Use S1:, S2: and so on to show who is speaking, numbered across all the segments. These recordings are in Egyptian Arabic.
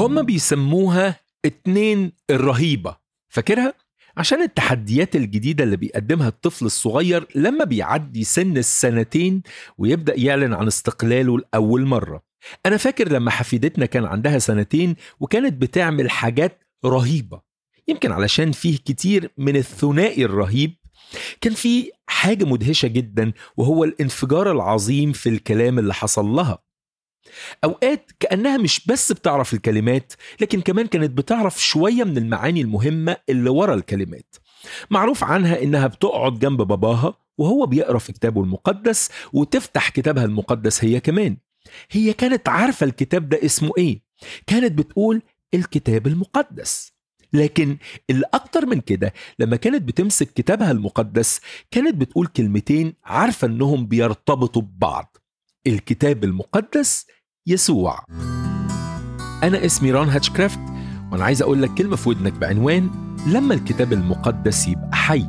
S1: هما بيسموها اتنين الرهيبة فاكرها؟ عشان التحديات الجديدة اللي بيقدمها الطفل الصغير لما بيعدي سن السنتين ويبدأ يعلن عن استقلاله لأول مرة أنا فاكر لما حفيدتنا كان عندها سنتين وكانت بتعمل حاجات رهيبة يمكن علشان فيه كتير من الثنائي الرهيب كان في حاجة مدهشة جدا وهو الانفجار العظيم في الكلام اللي حصل لها أوقات كأنها مش بس بتعرف الكلمات لكن كمان كانت بتعرف شوية من المعاني المهمة اللي ورا الكلمات معروف عنها إنها بتقعد جنب باباها وهو بيقرأ في كتابه المقدس وتفتح كتابها المقدس هي كمان هي كانت عارفة الكتاب ده اسمه إيه كانت بتقول الكتاب المقدس لكن اللي أكتر من كده لما كانت بتمسك كتابها المقدس كانت بتقول كلمتين عارفة إنهم بيرتبطوا ببعض الكتاب المقدس يسوع أنا اسمي ران هاتشكرافت وأنا عايز أقول لك كلمة في ودنك بعنوان لما الكتاب المقدس يبقى حي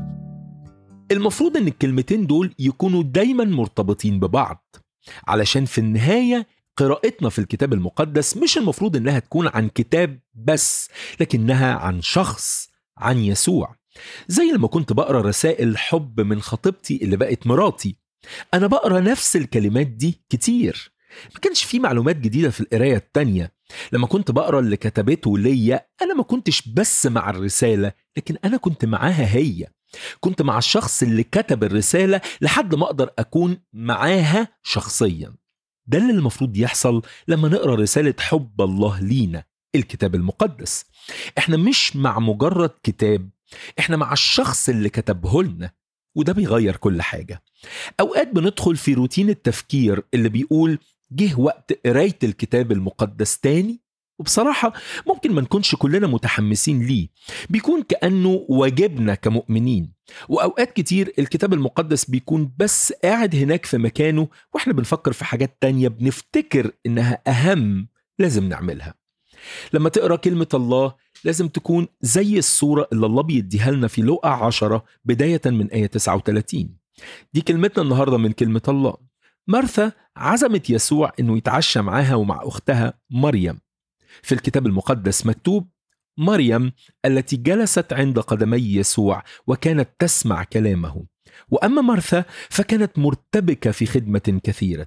S1: المفروض إن الكلمتين دول يكونوا دايما مرتبطين ببعض علشان في النهاية قراءتنا في الكتاب المقدس مش المفروض إنها تكون عن كتاب بس لكنها عن شخص عن يسوع زي لما كنت بقرا رسائل حب من خطيبتي اللي بقت مراتي أنا بقرا نفس الكلمات دي كتير ما كانش في معلومات جديدة في القراية التانية لما كنت بقرا اللي كتبته ليا أنا ما كنتش بس مع الرسالة لكن أنا كنت معاها هي كنت مع الشخص اللي كتب الرسالة لحد ما أقدر أكون معاها شخصيا ده اللي المفروض يحصل لما نقرا رسالة حب الله لينا الكتاب المقدس احنا مش مع مجرد كتاب احنا مع الشخص اللي كتبه لنا وده بيغير كل حاجة أوقات بندخل في روتين التفكير اللي بيقول جه وقت قراية الكتاب المقدس تاني وبصراحة ممكن ما نكونش كلنا متحمسين ليه بيكون كأنه واجبنا كمؤمنين وأوقات كتير الكتاب المقدس بيكون بس قاعد هناك في مكانه وإحنا بنفكر في حاجات تانية بنفتكر إنها أهم لازم نعملها لما تقرأ كلمة الله لازم تكون زي الصورة اللي الله بيديها لنا في لقا عشرة بداية من آية 39 دي كلمتنا النهاردة من كلمة الله مرثا عزمت يسوع انه يتعشى معاها ومع اختها مريم في الكتاب المقدس مكتوب مريم التي جلست عند قدمي يسوع وكانت تسمع كلامه واما مرثا فكانت مرتبكه في خدمه كثيره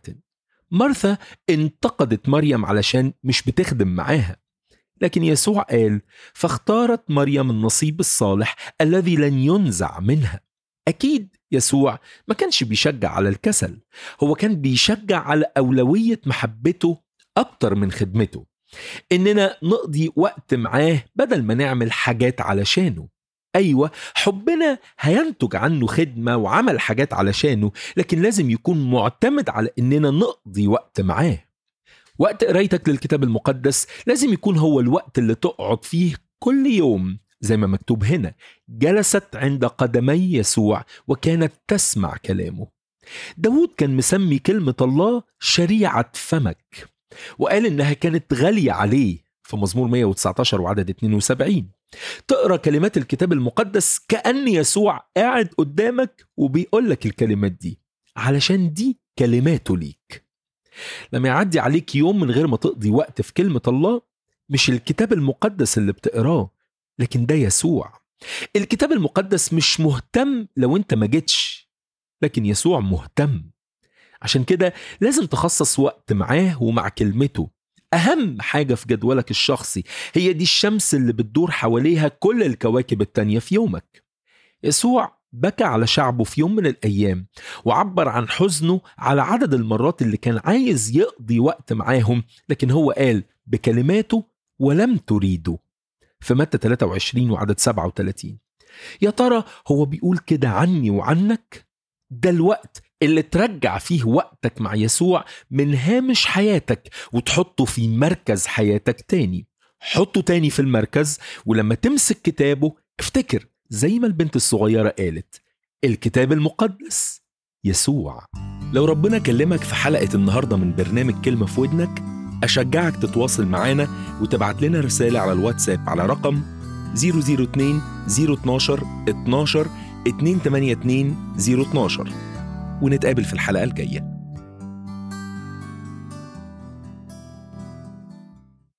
S1: مرثا انتقدت مريم علشان مش بتخدم معاها لكن يسوع قال فاختارت مريم النصيب الصالح الذي لن ينزع منها اكيد يسوع ما كانش بيشجع على الكسل هو كان بيشجع على اولويه محبته اكتر من خدمته اننا نقضي وقت معاه بدل ما نعمل حاجات علشانه ايوه حبنا هينتج عنه خدمه وعمل حاجات علشانه لكن لازم يكون معتمد على اننا نقضي وقت معاه وقت قرايتك للكتاب المقدس لازم يكون هو الوقت اللي تقعد فيه كل يوم زي ما مكتوب هنا جلست عند قدمي يسوع وكانت تسمع كلامه داود كان مسمي كلمة الله شريعة فمك وقال إنها كانت غالية عليه في مزمور 119 وعدد 72 تقرا كلمات الكتاب المقدس كأن يسوع قاعد قدامك وبيقول لك الكلمات دي علشان دي كلماته ليك لما يعدي عليك يوم من غير ما تقضي وقت في كلمة الله مش الكتاب المقدس اللي بتقراه لكن ده يسوع الكتاب المقدس مش مهتم لو انت ما جيتش لكن يسوع مهتم عشان كده لازم تخصص وقت معاه ومع كلمته أهم حاجة في جدولك الشخصي هي دي الشمس اللي بتدور حواليها كل الكواكب التانية في يومك يسوع بكى على شعبه في يوم من الأيام وعبر عن حزنه على عدد المرات اللي كان عايز يقضي وقت معاهم لكن هو قال بكلماته ولم تريدوا في متى 23 وعدد 37 يا ترى هو بيقول كده عني وعنك ده الوقت اللي ترجع فيه وقتك مع يسوع من هامش حياتك وتحطه في مركز حياتك تاني حطه تاني في المركز ولما تمسك كتابه افتكر زي ما البنت الصغيرة قالت الكتاب المقدس يسوع لو ربنا كلمك في حلقة النهاردة من برنامج كلمة في ودنك أشجعك تتواصل معانا وتبعت لنا رسالة على الواتساب على رقم 002 012 12 282 012 ونتقابل في الحلقة الجاية